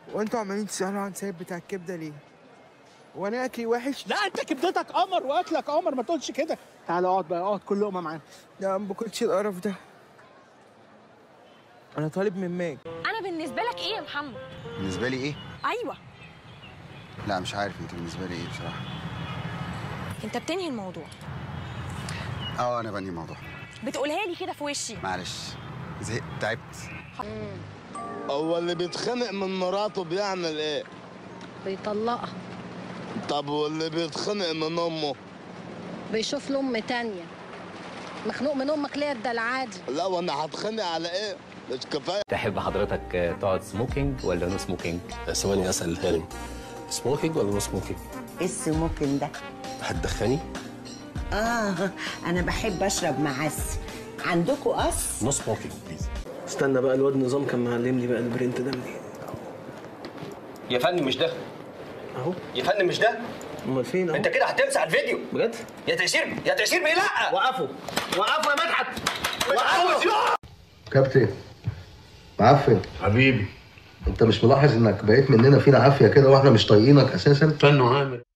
وانتوا عمالين تسالوا عن سايب بتاع الكبده ليه وانا اكلي وحش لا انت كبدتك قمر واكلك قمر ما تقولش كده تعالى اقعد بقى اقعد كل لقمه معانا لا ما باكلش القرف ده انا طالب من ماج انا بالنسبه لك ايه يا محمد بالنسبه لي ايه ايوه لا مش عارف انت بالنسبه لي ايه بصراحه انت بتنهي الموضوع اه انا بني الموضوع بتقولها لي كده في وشي معلش زهقت تعبت هو اللي بيتخانق من مراته بيعمل ايه؟ بيطلقها طب واللي بيتخانق من امه؟ بيشوف له ام تانية مخنوق من امك ليه ده العادي لا وانا هتخانق على ايه؟ مش كفايه تحب حضرتك تقعد سموكينج ولا نو سموكينج؟ ثواني اسال الهانم سموكينج ولا نو سموكينج؟ ايه السموكن ده؟ هتدخني؟ اه انا بحب اشرب معسل عندكم قص؟ نو سموكينج بليز استنى بقى الواد نظام كان معلمني بقى البرنت ده منين يا فندم مش ده اهو يا فندم مش ده امال فين اهو انت كده هتمسح الفيديو بجد يا تأشير يا تأشير بيه لا وقفوا وقفوا يا مدحت وقفوا كابتن معفن حبيبي انت مش ملاحظ انك بقيت مننا فينا عافيه كده واحنا مش طايقينك اساسا فن وعامل